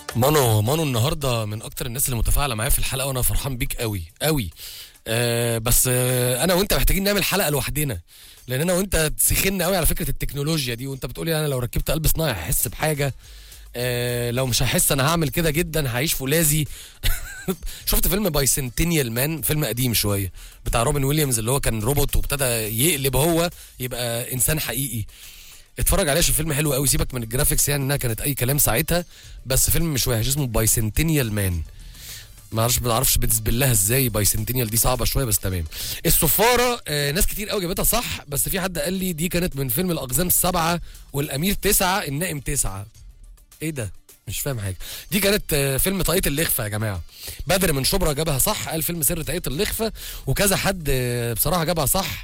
مانو مانو النهارده من اكتر الناس اللي متفاعله معايا في الحلقه وانا فرحان بيك قوي قوي آه بس آه انا وانت محتاجين نعمل حلقه لوحدنا لان انا وانت سخنا قوي على فكره التكنولوجيا دي وانت بتقولي انا لو ركبت قلب صناعي هحس بحاجه آه لو مش هحس انا هعمل كده جدا هعيش فولاذي شفت فيلم بايسنتينيال مان فيلم قديم شويه بتاع روبن ويليامز اللي هو كان روبوت وابتدى يقلب هو يبقى انسان حقيقي اتفرج عليه عشان فيلم حلو قوي سيبك من الجرافيكس يعني انها كانت اي كلام ساعتها بس فيلم مش وحش اسمه بايسنتينيال مان ما اعرفش ما اعرفش بتسبل لها ازاي بايسنتينيال دي صعبه شويه بس تمام الصفاره آه ناس كتير قوي جابتها صح بس في حد قال لي دي كانت من فيلم الاقزام السبعه والامير تسعه النائم تسعه ايه ده مش فاهم حاجه دي كانت آه، فيلم طاقية اللخفه يا جماعه بدر من شبرا جابها صح قال فيلم سر طاقية اللخفه وكذا حد آه، بصراحه جابها صح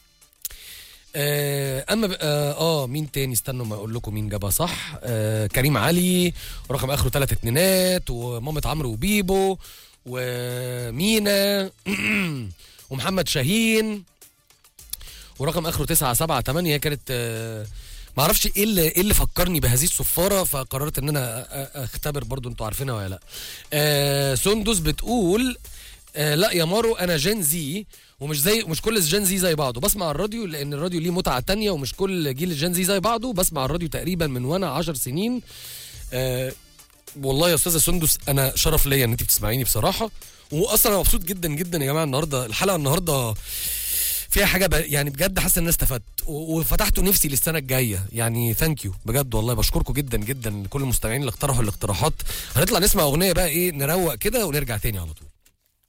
آه، اما ب- اه, اه مين تاني استنوا ما اقول لكم مين جابها صح آه كريم علي ورقم اخره ثلاث اتنينات ومامة عمرو وبيبو ومينا ومحمد شاهين ورقم اخره تسعة سبعة تمانية هي كانت آه ما اعرفش ايه اللي ايه اللي فكرني بهذه الصفاره فقررت ان انا أ- أ- اختبر برضو انتوا عارفينها ولا لا آه سندس بتقول آه لا يا مارو انا جين زي ومش زي مش كل الجين زي زي بعضه بسمع الراديو لان الراديو ليه متعه تانية ومش كل جيل الجين زي زي بعضه بسمع الراديو تقريبا من وانا 10 سنين آه والله يا استاذه سندس انا شرف ليا ان انت بتسمعيني بصراحه واصلا انا مبسوط جدا جدا يا جماعه النهارده الحلقه النهارده فيها حاجه ب... يعني بجد حاسس ان انا استفدت و- وفتحتوا نفسي للسنه الجايه يعني ثانك يو بجد والله بشكركم جدا جدا لكل المستمعين اللي اقترحوا الاقتراحات هنطلع نسمع اغنيه بقى ايه نروق كده ونرجع تاني على طول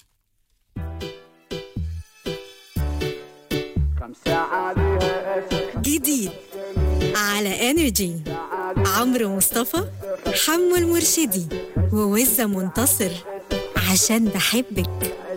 كم ساعة ليها أسف جديد على انرجي عمرو مصطفى حمو المرشدي ووزة منتصر عشان بحبك